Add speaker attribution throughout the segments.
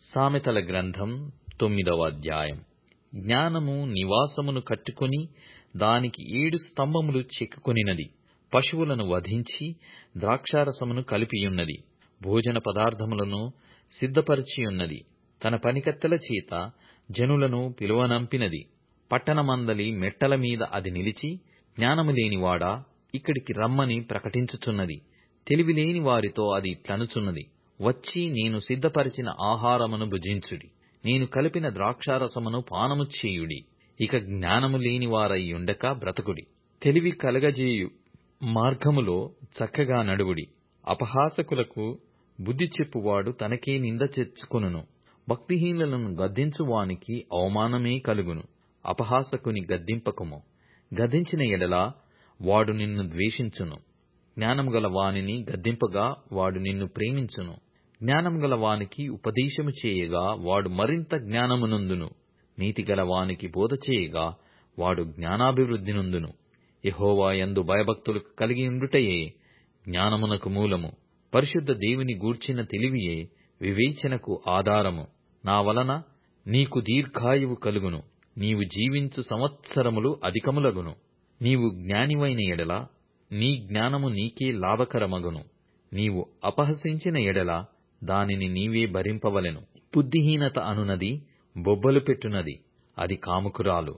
Speaker 1: సామెతల గ్రంథం తొమ్మిదవ అధ్యాయం జ్ఞానము నివాసమును కట్టుకొని దానికి ఏడు స్తంభములు చెక్కుకొనినది పశువులను వధించి ద్రాక్షారసమును కలిపియున్నది భోజన పదార్థములను సిద్ధపరచియున్నది తన పనికత్తెల చేత జనులను పిలువనంపినది పట్టణమందలి మెట్టల మీద అది నిలిచి జ్ఞానము లేనివాడా ఇక్కడికి రమ్మని ప్రకటించుచున్నది తెలివిలేని వారితో అది ఇట్లనుచున్నది వచ్చి నేను సిద్ధపరిచిన ఆహారమును భుజించుడి నేను కలిపిన ద్రాక్షారసమును పానము చేయుడి ఇక జ్ఞానము లేనివారయ్యుండక బ్రతుకుడి తెలివి కలగజేయు మార్గములో చక్కగా నడువుడి అపహాసకులకు బుద్ధి చెప్పువాడు తనకే నింద తెచ్చుకొనును భక్తిహీనులను గద్దించు వానికి అవమానమే కలుగును అపహాసకుని గద్దింపకుము గద్దించిన ఎడల వాడు నిన్ను ద్వేషించును జ్ఞానము గల వానిని గద్దింపగా వాడు నిన్ను ప్రేమించును జ్ఞానము గల వానికి ఉపదేశము చేయగా వాడు మరింత జ్ఞానమునొందును నీతిగల వానికి బోధ చేయగా వాడు జ్ఞానాభివృద్ధి నొందును యెహోవా యందు భయభక్తులు కలిగి ఉండుటయే జ్ఞానమునకు మూలము పరిశుద్ధ దేవుని గూర్చిన తెలివియే వివేచనకు ఆధారము నా వలన నీకు దీర్ఘాయువు కలుగును నీవు జీవించు సంవత్సరములు అధికములగును నీవు జ్ఞానివైన ఎడల నీ జ్ఞానము నీకే లాభకరమగును నీవు అపహసించిన ఎడల దానిని నీవే భరింపవలెను బుద్ధిహీనత అనునది బొబ్బలు పెట్టునది అది కాముకురాలు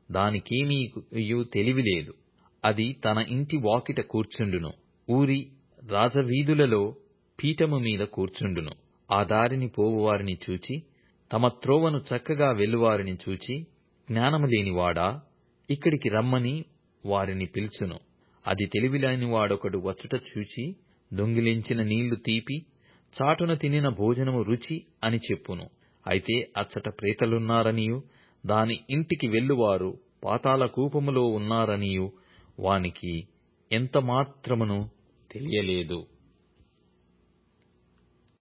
Speaker 1: దానికేమీయు తెలివి లేదు అది తన ఇంటి వాకిట కూర్చుండును ఊరి రాజవీధులలో పీఠము మీద కూర్చుండును ఆ దారిని పోవువారిని చూచి తమ త్రోవను చక్కగా వెళ్లువారిని చూచి జ్ఞానము లేనివాడా ఇక్కడికి రమ్మని వారిని పిలుచును అది తెలివిలేని వాడొకడు వచ్చుట చూచి దొంగిలించిన నీళ్లు తీపి చాటున తినిన భోజనము రుచి అని చెప్పును అయితే అచ్చట ప్రేతలున్నారనియు దాని ఇంటికి వెళ్ళువారు పాతాళ కూపములో ఉన్నారనియు వానికి ఎంత మాత్రమును తెలియలేదు